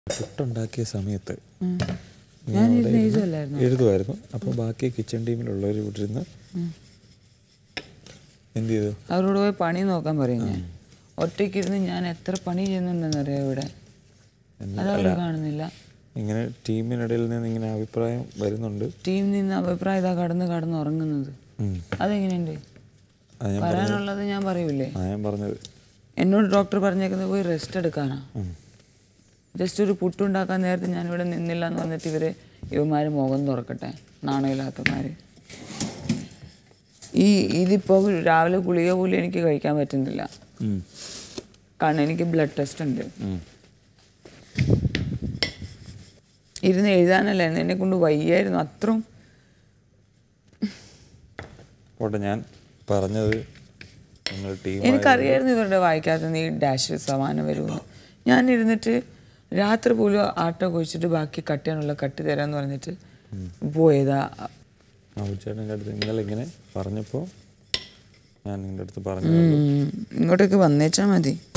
പുട്ടുണ്ടാക്കിയ സമയത്ത് നീ ഞാൻ അവിടെ ഇരുന്ന് ഇരുന്ന് എഴുതുമല്ലായിരുന്നോ? എഴുതുമായിരുന്നു അപ്പോൾ ബാക്കി കിച്ചൺ ടീമിലുള്ളവർ ഇവിടെ ഇരുന്ന് എന്ത് ചെയ്തു അവരോട് പോയി പണി നോക്കാൻ പറയും ഞാൻ ഒറ്റയ്ക്കിരുന്ന് ഞാൻ എത്ര പണി ചെയ്യുന്നുണ്ടെന്നറിയാം ഇവിടെ എന്ന് അതവർ കാണുന്നില്ല ഇങ്ങനെ ടീമിനിടയിൽ നിന്ന് ഇങ്ങനെ അഭിപ്രായം വരുന്നുണ്ട് ടീമിൽ നിന്ന് അഭിപ്രായം ഇതാ കടന്ന് കടന്ന് ഉറങ്ങുന്നത് ഉം. അതെങ്ങനെയുണ്ട് അത് ഞാൻ വരാനുള്ളത് ഞാൻ പറയൂലേ ആ ഞാൻ പറഞ്ഞത് എന്നോട് ഡോക്ടർ പറഞ്ഞേക്കുന്നത് പോയി റെസ്റ്റ് എടുക്കാനാ ഉം. ജസ്റ്റ് ഒരു പുട്ടുണ്ടാക്കാൻ നേരത്തെ ഞാനിവിടെ നിന്നില്ല എന്ന് പറഞ്ഞിട്ട് ഇവര് ഇവന്മാർ മുഖം തുറക്കട്ടെ നാണയില്ലാത്തമാര് ഈ ഇതിപ്പോൾ രാവിലെ ഗുളിക പോലും എനിക്ക് കഴിക്കാൻ പറ്റുന്നില്ല ഉം. കാരണം എനിക്ക് ബ്ലഡ് ടെസ്റ്റ് ഉണ്ട് ഉം. ഇരുന്ന് എഴുതാനല്ലായിരുന്നു എന്നെ കൊണ്ട് വയ്യായിരുന്നു അത്രയും പോട്ടെ ഞാൻ പറഞ്ഞത് നിങ്ങൾ ടീം എനിക്കറിയായിരുന്നു ഇവരുടെ വായിക്കാത്ത നീ ഡാഷ് സമാനം വരുമെന്ന് ഞാൻ ഇരുന്നിട്ട് രാത്രി പോലും ആട്ട കൊഴിച്ചിട്ട് ബാക്കി കട്ട് ചെയ്യാനുള്ള കട്ട് തരാമെന്ന് പറഞ്ഞിട്ട് പോയതാ ചേട്ടൻ്റെ അടുത്ത് ഇന്നലെ ഇങ്ങനെ പറഞ്ഞപ്പോൾ ഞാൻ നിങ്ങളുടെ അടുത്ത് പറഞ്ഞു ഉം. ഇങ്ങോട്ടേക്ക് വന്നേച്ചാ മതി